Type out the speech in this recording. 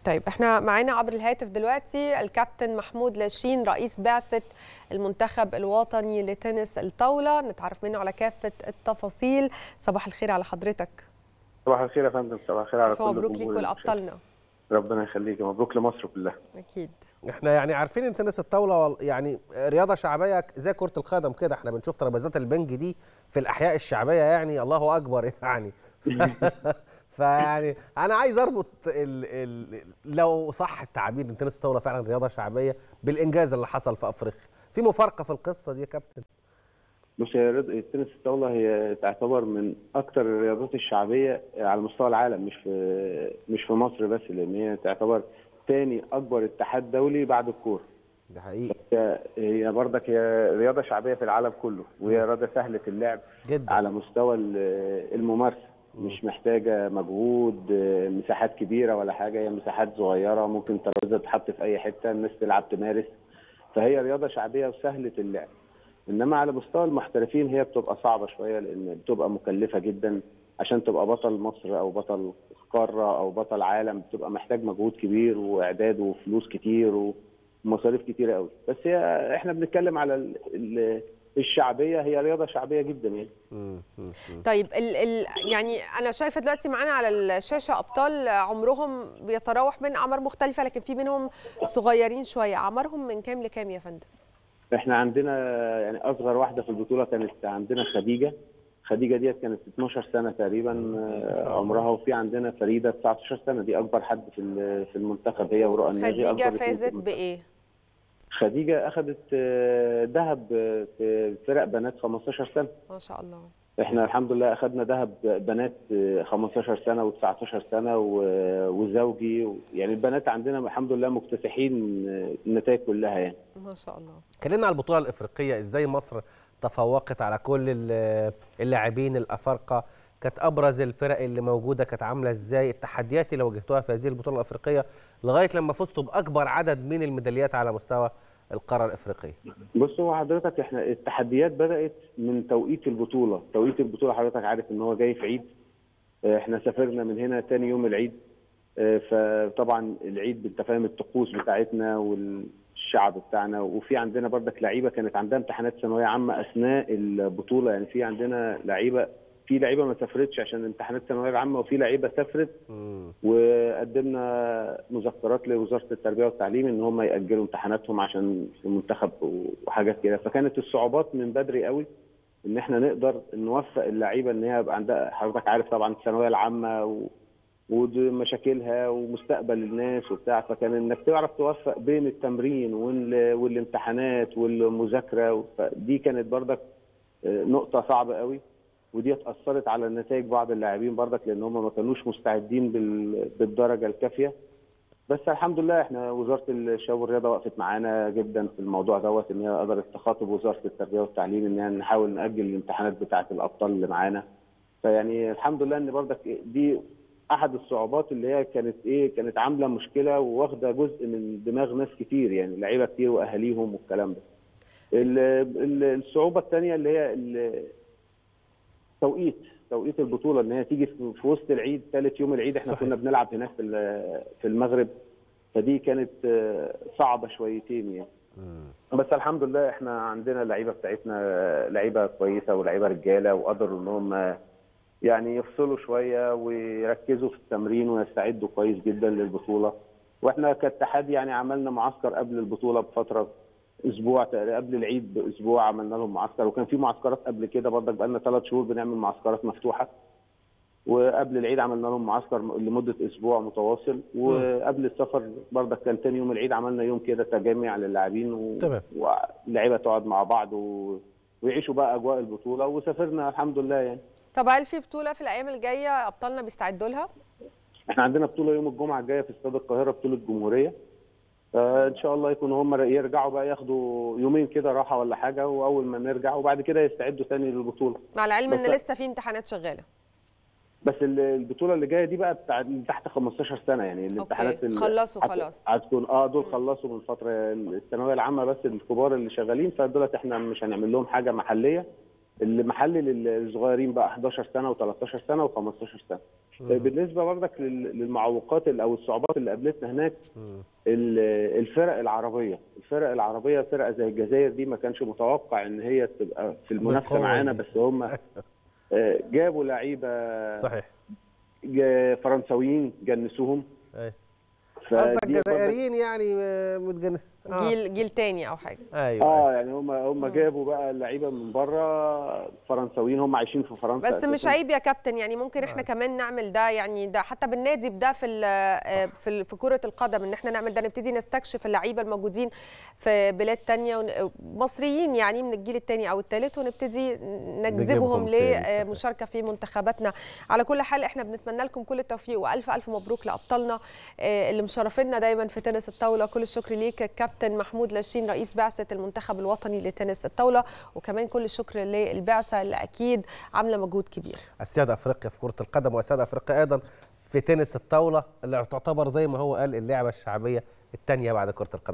طيب احنا معانا عبر الهاتف دلوقتي الكابتن محمود لاشين رئيس بعثة المنتخب الوطني لتنس الطاولة نتعرف منه على كافة التفاصيل صباح الخير على حضرتك صباح الخير يا فندم صباح الخير على كل مبروك الجمهور ليك ولأبطالنا ربنا يخليك مبروك لمصر كلها أكيد احنا يعني عارفين ان تنس الطاوله وال- يعني رياضه شعبيه زي كره القدم كده احنا بنشوف ترابيزات البنج دي في الاحياء الشعبيه يعني الله اكبر يعني فيعني انا عايز اربط ال ال لو صح التعبير ان تنس الطاوله فعلا رياضه شعبيه بالانجاز اللي حصل في افريقيا في مفارقه في القصه دي يا كابتن بص هي رياضة التنس الطاولة هي تعتبر من أكثر الرياضات الشعبية على مستوى العالم مش في مش في مصر بس لأن هي تعتبر ثاني أكبر اتحاد دولي بعد الكورة. ده حقيقي هي- هي برضك هي رياضة شعبية في العالم كله وهي رياضة سهلة اللعب جدا على مستوى ال- الممارسة مش محتاجة مجهود مساحات كبيرة ولا حاجة هي مساحات صغيرة ممكن ترابيزة تتحط في أي حتة الناس تلعب تمارس فهي رياضة شعبية وسهلة اللعب إنما على مستوى المحترفين هي بتبقى صعبة شوية لأن بتبقى مكلفة جدا عشان تبقى بطل مصر أو بطل قارة أو بطل عالم بتبقى محتاج مجهود كبير وإعداد وفلوس كتير ومصاريف كتيرة قوي بس هي إحنا بنتكلم على ال- ال- الشعبية هي رياضة شعبية جدا يعني مم، مم، مم. طيب ال ال يعني انا شايفه دلوقتي معانا على الشاشه ابطال عمرهم بيتراوح من اعمار مختلفه لكن في منهم صغيرين شويه اعمارهم من كام لكام يا فندم احنا عندنا يعني اصغر واحده في البطوله كانت عندنا خديجه خديجه ديت كانت 12 سنه تقريبا آه، عمرها وفي عندنا فريده 19 سنه دي اكبر حد في ال- في المنتخب هي وراء الناجي خديجه أكبر اتنين في فازت المنتخب. بايه خديجه اخذت آه، ذهب آه، في فرق بنات 15 سنه ما شاء الله احنا الحمد لله اخذنا ذهب بنات آه، 15 سنه و19 سنه و- وزوجي يعني البنات عندنا الحمد لله مكتسحين آه، النتائج كلها يعني ما شاء الله اتكلمنا على البطوله الافريقيه ازاي مصر تفوقت على كل ال- اللاعبين الافارقه كانت ابرز الفرق اللي موجوده كانت عامله ازاي التحديات اللي واجهتوها في هذه البطوله الافريقيه لغايه لما فزتوا باكبر عدد من الميداليات على مستوى القاره الافريقيه بص هو حضرتك احنا التحديات بدات من توقيت البطوله، توقيت البطوله حضرتك عارف ان هو جاي في عيد اه، احنا سافرنا من هنا تاني يوم العيد اه، فطبعا العيد انت فاهم الطقوس بتاعتنا والشعب بتاعنا وفي عندنا بردك لعيبه كانت عندها امتحانات ثانويه عامه اثناء البطوله يعني في عندنا لعيبه في لعيبه ما سافرتش عشان امتحانات الثانويه العامه وفي لعيبه سافرت مم. وقدمنا مذكرات لوزاره التربيه والتعليم ان هم ياجلوا امتحاناتهم عشان في المنتخب وحاجات كده فكانت الصعوبات من بدري قوي ان احنا نقدر نوفق اللعيبه ان هي يبقى عندها حضرتك عارف طبعا الثانويه العامه و... ومشاكلها ومستقبل الناس وبتاع فكان انك تعرف توفق بين التمرين وال... والامتحانات والمذاكره فدي كانت بردك آه، نقطه صعبه قوي ودي اثرت على نتائج بعض اللاعبين برضك لان هم ما كانوش مستعدين بال... بالدرجه الكافيه بس الحمد لله احنا وزاره الشباب والرياضه وقفت معانا جدا في الموضوع دوت ان هي قدرت تخاطب وزاره التربيه والتعليم ان هي نحاول ناجل الامتحانات بتاعه الابطال اللي معانا فيعني الحمد لله ان برضك دي احد الصعوبات اللي هي كانت ايه كانت عامله مشكله واخده جزء من دماغ ناس كتير يعني لعيبه كتير واهاليهم والكلام ده ال- ال- الصعوبه الثانيه اللي هي ال- توقيت توقيت البطوله ان هي تيجي في في وسط العيد ثالث يوم العيد احنا صحيح. كنا بنلعب هناك في ال- في المغرب فدي كانت آه، صعبه شويتين يعني مم. بس الحمد لله احنا عندنا اللعيبه بتاعتنا آه، لعيبه كويسه ولعيبه رجاله وقدروا ان هم آه، يعني يفصلوا شويه ويركزوا في التمرين ويستعدوا كويس جدا للبطوله واحنا كاتحاد يعني عملنا معسكر قبل البطوله بفتره اسبوع تقريبا قبل العيد باسبوع عملنا لهم معسكر وكان في معسكرات قبل كده برضك بقى لنا ثلاث شهور بنعمل معسكرات مفتوحه وقبل العيد عملنا لهم معسكر لمده اسبوع متواصل وقبل السفر برضك كان تاني يوم العيد عملنا يوم كده تجمع للاعبين و... تمام. واللعيبه تقعد مع بعض و... ويعيشوا بقى اجواء البطوله وسافرنا الحمد لله يعني طب هل في بطوله في الايام الجايه ابطالنا بيستعدوا لها احنا عندنا بطوله يوم الجمعه الجايه في استاد القاهره بطوله جمهوريه آه ان شاء الله يكونوا هم يرجعوا بقى ياخدوا يومين كده راحه ولا حاجه واول ما نرجع وبعد كده يستعدوا تاني للبطوله مع العلم ان بس- لسه في امتحانات شغاله بس ال- البطوله اللي جايه دي بقى بتاع اللي تحت 15 سنه يعني الامتحانات اللي خلصوا هت- خلاص. هتكون اه دول خلصوا من فتره الثانويه العامه بس الكبار اللي شغالين فدولت احنا مش هنعمل لهم حاجه محليه اللي محلي للصغيرين بقى 11 سنه و13 سنه و15 سنه بالنسبه برضك لل- للمعوقات ال- او الصعوبات اللي قابلتنا هناك ال- الفرق العربيه الفرق العربيه فرقه زي الجزائر دي ما كانش متوقع ان هي تبقى في المنافسه بالقوة معانا دي. بس هم آه، جابوا لعيبه صحيح جا- فرنساويين جنسوهم أيوة. فدي قصدك برضك- جزائريين يعني آه، متجن آه. جيل جيل تاني او حاجه ايوه اه يعني هم هم جابوا بقى اللعيبه من بره فرنساويين هم عايشين في فرنسا بس مش أساساً. عيب يا كابتن يعني ممكن احنا كمان نعمل ده يعني ده حتى بالنادي بده في ال- في ال- في كره القدم ان احنا نعمل ده نبتدي نستكشف اللعيبه الموجودين في بلاد تانية ون- مصريين يعني من الجيل الثاني او الثالث ونبتدي نجيبهم نجذبهم تاني، صحيح. لمشاركه في منتخباتنا على كل حال احنا بنتمنى لكم كل التوفيق والف الف مبروك لابطالنا آه، اللي مشرفينا دايما في تنس الطاوله كل الشكر ليك كابتن محمود لاشين رئيس بعثه المنتخب الوطني لتنس الطاوله وكمان كل الشكر للبعثه اللي اكيد عامله مجهود كبير اسياد افريقيا في كره القدم واسياد افريقيا ايضا في تنس الطاوله اللي تعتبر زي ما هو قال اللعبه الشعبيه الثانيه بعد كره القدم